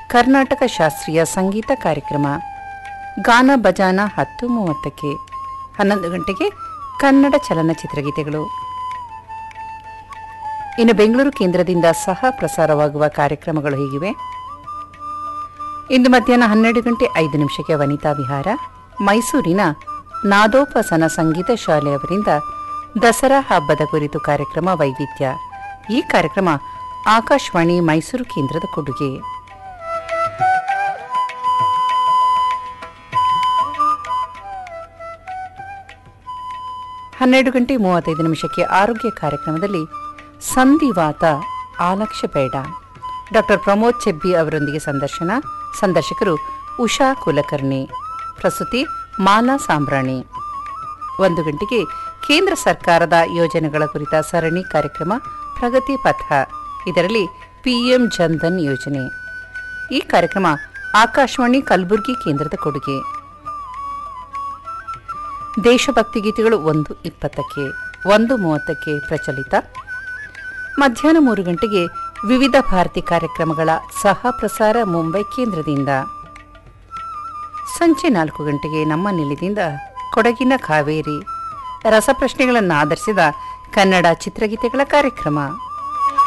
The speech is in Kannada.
ಕರ್ನಾಟಕ ಶಾಸ್ತ್ರೀಯ ಸಂಗೀತ ಕಾರ್ಯಕ್ರಮ ಗಾನ ಬಜಾನ ಹತ್ತು ಮೂವತ್ತಕ್ಕೆ ಹನ್ನೊಂದು ಗಂಟೆಗೆ ಕನ್ನಡ ಚಲನಚಿತ್ರಗೀತೆಗಳು ಇನ್ನು ಬೆಂಗಳೂರು ಕೇಂದ್ರದಿಂದ ಸಹ ಪ್ರಸಾರವಾಗುವ ಕಾರ್ಯಕ್ರಮಗಳು ಹೀಗಿವೆ ಇಂದು ಮಧ್ಯಾಹ್ನ ಹನ್ನೆರಡು ಗಂಟೆ ಐದು ನಿಮಿಷಕ್ಕೆ ವನಿತಾ ವಿಹಾರ ಮೈಸೂರಿನ ನಾದೋಪಾಸನ ಸಂಗೀತ ಶಾಲೆಯವರಿಂದ ದಸರಾ ಹಬ್ಬದ ಕುರಿತು ಕಾರ್ಯಕ್ರಮ ವೈವಿಧ್ಯ ಈ ಕಾರ್ಯಕ್ರಮ ಆಕಾಶವಾಣಿ ಮೈಸೂರು ಕೇಂದ್ರದ ಕೊಡುಗೆ ಹನ್ನೆರಡು ಗಂಟೆ ಮೂವತ್ತೈದು ನಿಮಿಷಕ್ಕೆ ಆರೋಗ್ಯ ಕಾರ್ಯಕ್ರಮದಲ್ಲಿ ಸಂಧಿವಾತ ಆಲಕ್ಷ್ಯ ಬೇಡ ಡಾಕ್ಟರ್ ಪ್ರಮೋದ್ ಚೆಬ್ಬಿ ಅವರೊಂದಿಗೆ ಸಂದರ್ಶನ ಸಂದರ್ಶಕರು ಉಷಾ ಕುಲಕರ್ಣಿ ಪ್ರಸ್ತುತಿ ಮಾಲಾ ಸಾಂಬ್ರಾಣಿ ಒಂದು ಗಂಟೆಗೆ ಕೇಂದ್ರ ಸರ್ಕಾರದ ಯೋಜನೆಗಳ ಕುರಿತ ಸರಣಿ ಕಾರ್ಯಕ್ರಮ ಪ್ರಗತಿ ಪಥ ಇದರಲ್ಲಿ ಪಿಎಂ ಜನ್ಧನ್ ಯೋಜನೆ ಈ ಕಾರ್ಯಕ್ರಮ ಆಕಾಶವಾಣಿ ಕಲಬುರಗಿ ಕೇಂದ್ರದ ಕೊಡುಗೆ ದೇಶಭಕ್ತಿ ಗೀತೆಗಳು ಒಂದು ಇಪ್ಪತ್ತಕ್ಕೆ ಒಂದು ಮೂವತ್ತಕ್ಕೆ ಪ್ರಚಲಿತ ಮಧ್ಯಾಹ್ನ ಮೂರು ಗಂಟೆಗೆ ವಿವಿಧ ಭಾರತಿ ಕಾರ್ಯಕ್ರಮಗಳ ಸಹ ಪ್ರಸಾರ ಮುಂಬೈ ಕೇಂದ್ರದಿಂದ ಸಂಜೆ ನಾಲ್ಕು ಗಂಟೆಗೆ ನಮ್ಮ ನಿಲಯದಿಂದ ಕೊಡಗಿನ ಕಾವೇರಿ ರಸಪ್ರಶ್ನೆಗಳನ್ನು ಆಧರಿಸಿದ ಕನ್ನಡ ಚಿತ್ರಗೀತೆಗಳ ಕಾರ್ಯಕ್ರಮ